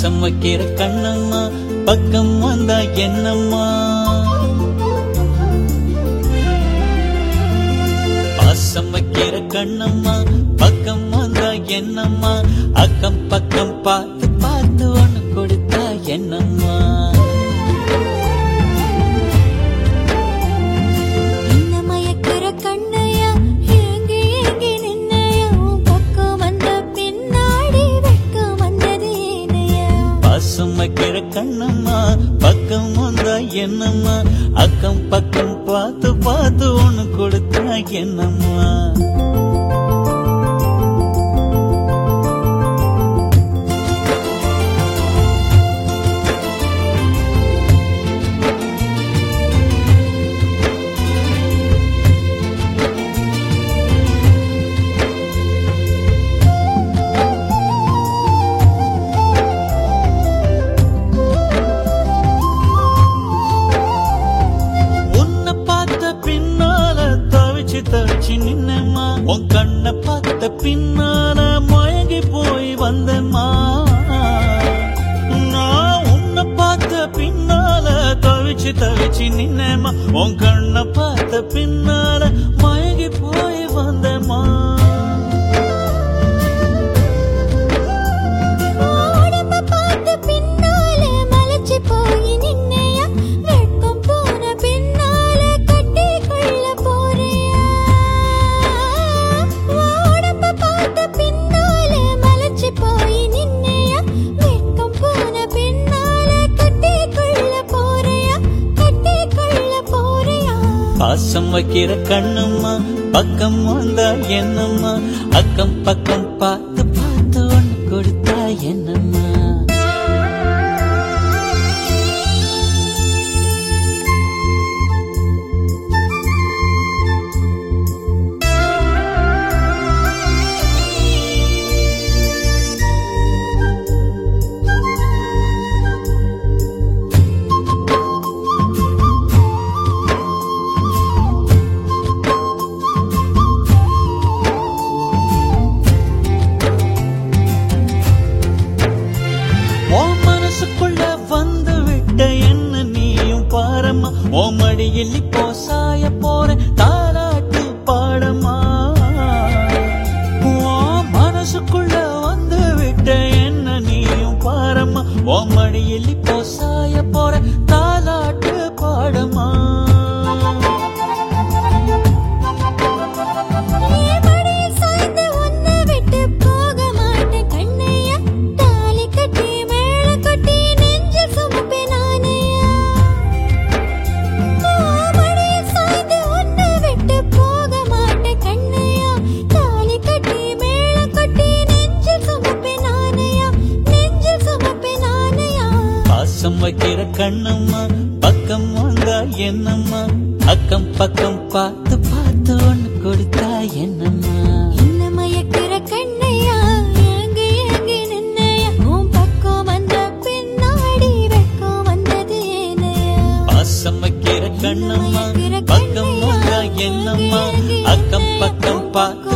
பாசம் வைக்கிற கண்ணம்மா பக்கம் வந்தா என்னம்மா பாசம் வைக்கிற கண்ணம்மா பக்கம் வந்தா என்னம்மா அக்கம் பக்கம் பார்த்து பார்த்து ஒண்ணு கொடுத்தா என்னம்மா என்ன மயக்கிற கண்ணையா ஏங்கி ஏங்கி நின்னையா உன் பக்கம் வந்த பின்னாடி வெட்கம் வந்தது ஏனையா பாசம் வைக்கிற கண்ணம்மா பக்கம் வந்தா என்னம்மா அக்கம் பக்கம் பார்த்து பார்த்து ஒண்ணு கொடுத்தா என்னம்மா உன்னை பார்த்த பின்னால தவிச்சு தவிச்சு நின்னம்மா உன் கண்ணை பார்த்த பின்னால மயங்கி போய் வந்தம்மா நான் உன்னை பார்த்த பின்னால தவிச்சு தவிச்சு நின்னம்மா உன் கண்ணை பார்த்த பின்னால மயங்கி போய் வந்தம்மா உடம்ப பார்த்த பின்னால மலைச்சு போய் நின்னையா வெட்கம் போன பின்னால கட்டி கொள்ள போறியா உடம்ப பார்த்த பின்னால மலைச்சு போய் நின்னையா வெட்கம் போன பின்னால கட்டி கொள்ள போறியா கட்டி கொள்ள போறியா பாசம் வைக்கிற கண்ணும்மா பக்கம் வந்தா என்னம்மா அக்கம் பக்கம் பார்த்து பார்த்து ஒண்ணு கொடுத்தா என்னம்மா உன் மனசுக்குள்ள வந்து விட்ட என்ன நீயும் பாரம்மா உன் மடியில் இப்போ சாய போற தாலாட்டு பாடமா உன் மனசுக்குள்ள வந்து விட்ட என்ன நீயும் பாரம்மா உன் மடியில் இப்போ சாய போற தாலாட்டு பாடமா நீ மடியில் சாய்ந்து உன்னை விட்டு போக மாட்டேன் கண்ணையா தாலி கட்டி மேல கொட்டி நெஞ்சில் சுமப்பேன் நானையா மடியில் சாய்ந்து உன்னை விட்டு போக மாட்டேன் கண்ணையா தாலி கட்டி மேல கொட்டி நெஞ்சில் சுமப்பேன் நானையா நெஞ்சில் சுமப்பேன் நானையா பாசம் வைக்கிற கண்ணம்மா பக்கம் வந்தா என்னம்மா அக்கம் பக்கம் பார்த்து பார்த்து ஒண்ணு கொடுத்தா என்னம்மா என்ன மயக்கிற கண்ணையா ஏங்கி ஏங்கி நின்னையா உன் பக்கம் வந்த பின்னாடி வெட்கம் வந்தது ஏனையா பாசம் வைக்கிற கண்ணம்மா பக்கம் வந்தா என்னம்மா அக்கம் பக்கம் பார்த்து